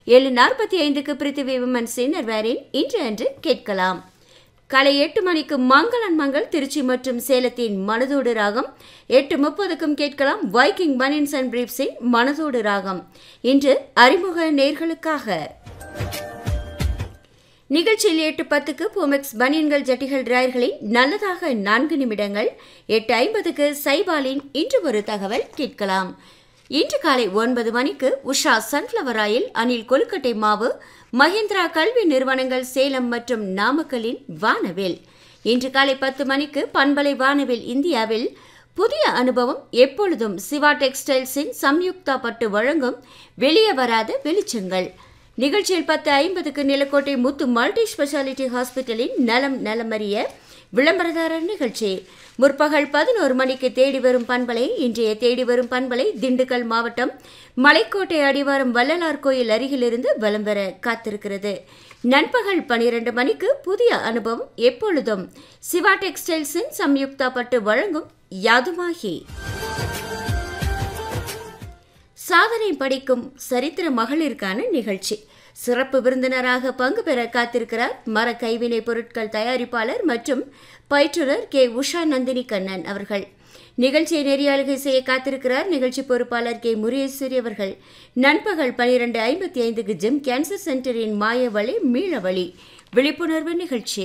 ஏழு நாற்பத்தி ஐந்துக்கு பிரித்திவி விமன் சீனர் வேரின் இன்று அன்று கேட்கலாம் காலை எட்டு மணிக்கு மங்களன் மங்கள் திருச்சி மற்றும் சேலத்தின் மனதோடு ராகம் எட்டு முப்பதுக்கும் கேட்கலாம் வைக்கிங் பனின்ஸ் அண்ட் பிரீப்ஸின் மனதோடு ராகம் இன்று அறிமுக நேர்களுக்காக நிகழ்ச்சியில் எட்டு பத்துக்கு பூமெக்ஸ் பனியன்கள் ஜட்டிகள் டிராயர்களின் நல்லதாக நான்கு நிமிடங்கள் எட்டு ஐம்பதுக்கு சைபாலின் இன்று ஒரு தகவல் கேட்கலாம் இன்று காலை ஒன்பது மணிக்கு உஷா சன்ஃப்ளவர் ஆயில் அணில் கொழுக்கட்டை மாவு மஹிந்திரா கல்வி நிறுவனங்கள் சேலம் மற்றும் நாமக்கலின் வானவில் இன்று காலை பத்து மணிக்கு பண்பலை வானவில் இந்தியாவில் புதிய அனுபவம் எப்பொழுதும் சிவா டெக்ஸ்டைல்ஸின் சம்யுக்தா பட்டு வழங்கும் வெளியே வராத வெளிச்சங்கள் நிகழ்ச்சியில் பத்து ஐம்பதுக்கு நிலக்கோட்டை முத்து மல்டி ஸ்பெஷாலிட்டி ஹாஸ்பிட்டலின் நலம் நலமறிய விளம்பரதாரர் நிகழ்ச்சி முற்பகல் பதினோரு மணிக்கு தேடி வரும் பண்பலை இன்றைய தேடி வரும் பண்பலை திண்டுக்கல் மாவட்டம் மலைக்கோட்டை அடிவாரம் வள்ளலார் கோயில் அருகிலிருந்து வலம் வர காத்திருக்கிறது நண்பகல் பனிரெண்டு மணிக்கு புதிய அனுபவம் எப்பொழுதும் சிவா டெக்ஸ்டைல்ஸின் சம்யுக்தா பட்டு வழங்கும் யாதுமாகி சாதனை படிக்கும் சரித்திர மகளிருக்கான நிகழ்ச்சி சிறப்பு விருந்தினராக பங்கு பெற காத்திருக்கிறார் மர கைவினை பொருட்கள் தயாரிப்பாளர் மற்றும் பயிற்றுனர் கே உஷா நந்தினி கண்ணன் அவர்கள் நிகழ்ச்சியை நெறியாளுகை செய்ய காத்திருக்கிறார் நிகழ்ச்சி பொறுப்பாளர் கே முருகேஸ்வரி அவர்கள் நண்பகல் பனிரெண்டு ஐம்பத்தி ஐந்துக்கு ஜிம் கேன்சர் சென்டரின் மாயவழி மீளவழி விழிப்புணர்வு நிகழ்ச்சி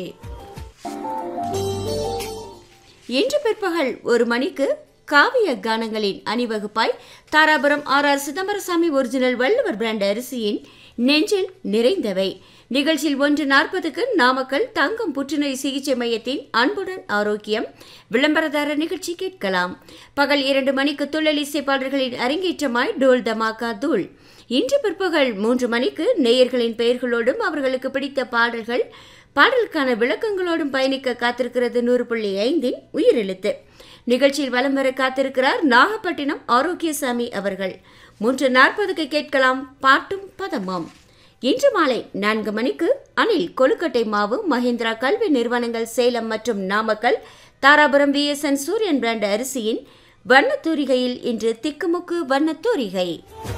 இன்று பிற்பகல் ஒரு மணிக்கு காவிய கானங்களின் அணிவகுப்பாய் Dharapuram R R Chidambarasamy original Valluvar brand அரிசியின் நெஞ்சில் நிறைந்தவை நிகழ்ச்சியில் ஒன்று நாற்பதுக்கு நாமக்கல் தங்கம் புற்றுநோய் சிகிச்சை மையத்தின் அன்புடன் ஆரோக்கியம் விளம்பரதார நிகழ்ச்சி கேட்கலாம் பகல் இரண்டு மணிக்கு துள்ளல் இசைப்பாளர்களின் அரங்கேற்றமாய் டோல் தமாக்கா தூள் இன்று பிற்பகல் மூன்று மணிக்கு நேயர்களின் பெயர்களோடும் அவர்களுக்கு பிடித்த பாடல்கள் பாடலுக்கான விளக்கங்களோடும் பயணிக்க காத்திருக்கிறது நூறு புள்ளி ஐந்தின் உயிரெழுத்து நிகழ்ச்சியில் வலம் வர காத்திருக்கிறார் நாகப்பட்டினம் ஆரோக்கியசாமி அவர்கள் மூன்று நாற்பதுக்கு கேட்கலாம் பாட்டும் பதமும் இன்று மாலை நான்கு மணிக்கு அணில் கொழுக்கட்டை மாவு மஹிந்திரா கல்வி நிறுவனங்கள் சேலம் மற்றும் நாமக்கல் தாராபுரம் விஎஸ்என் சூரியன் பிராண்ட் அரிசியின் வண்ணத்தூரிகையில் இன்று திக்குமுக்கு வண்ணத்தூரிகை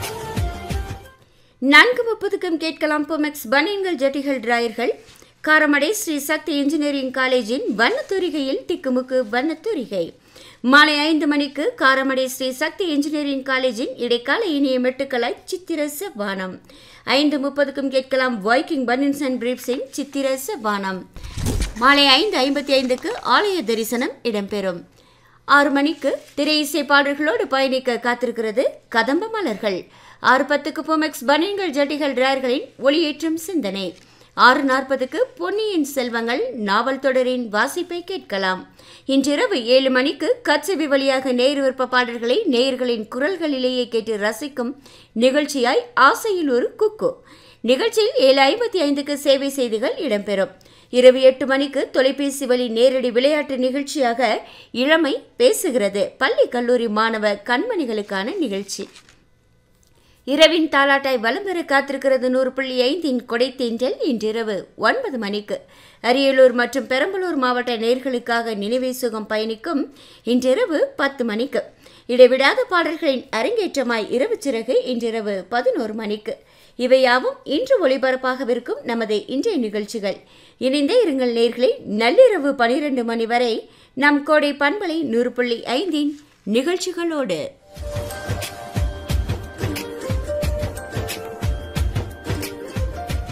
நான்கு முப்பதுக்கும் கேட்கலாம் பொமெக்ஸ் பனியன்கள் ஜட்டிகள் டிராயர்கள் காரமடை ஸ்ரீ சக்தி இன்ஜினியரிங் காலேஜின் வண்ணத்தூரிகையில் திக்குமுக்கு வண்ணத்தூரிகை மாலை ஐந்து மணிக்கு காரமடை ஸ்ரீ சக்தி இன்ஜினியரிங் காலேஜின் இடைக்கால இனிய மெட்டுக்களாய் சித்திர வானம் ஐந்து முப்பதுக்கும் கேட்கலாம் வைக்கிங் பன்னின்ஸ் அண்ட் பிரீப்ஸின் சித்திர வானம் மாலை ஐந்து ஐம்பத்தி ஐந்துக்கு ஆலய தரிசனம் இடம்பெறும் ஆறு மணிக்கு திரை இசை பாடல்களோடு பயணிக்க காத்திருக்கிறது கதம்ப மலர்கள் ஆறு பத்துக்கு பொமெக்ஸ் பனியன்கள் ஜட்டிகள் டிராயர்களின் ஒளியேற்றும் சிந்தனை ஆறு நாற்பதுக்கு பொன்னியின் செல்வங்கள் நாவல் தொடரின் வாசிப்பை கேட்கலாம் இன்றிரவு ஏழு மணிக்கு கச்சவி வழியாக நேர் விருப்ப பாடல்களை நேயர்களின் குரல்களிலேயே கேட்டு ரசிக்கும் நிகழ்ச்சியாய் ஆசையில் ஒரு குக்கு நிகழ்ச்சியில் ஏழு ஐம்பத்தி ஐந்துக்கு சேவை செய்திகள் இடம்பெறும் இரவு எட்டு மணிக்கு தொலைபேசி வழி நேரடி விளையாட்டு நிகழ்ச்சியாக இளமை பேசுகிறது பள்ளி கல்லூரி மாணவ கண்மணிகளுக்கான நிகழ்ச்சி இரவின் தாலாட்டாய் வலம் பெற காத்திருக்கிறது நூறு புள்ளி ஐந்தின் கொடைத்தேன்றல் இன்றிரவு ஒன்பது மணிக்கு அரியலூர் மற்றும் பெரம்பலூர் மாவட்ட நேர்களுக்காக நினைவே சுகம் பயணிக்கும் இன்றிரவு பத்து மணிக்கு இடைவிடாத பாடல்களின் அரங்கேற்றமாய் இரவு சிறகு இன்றிரவு பதினோரு மணிக்கு இவையாவும் இன்று ஒளிபரப்பாகவிருக்கும் நமது இன்றைய நிகழ்ச்சிகள் இணைந்தே இருங்கள் நேர்களை நள்ளிரவு பனிரெண்டு மணி வரை நம் கோடை பண்பலை நூறு புள்ளி ஐந்தின் நிகழ்ச்சிகளோடு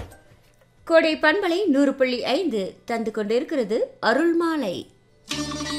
கோடை பண்பலை நூறு புள்ளி ஐந்து தந்து கொண்டிருக்கிறது அருள்மாலை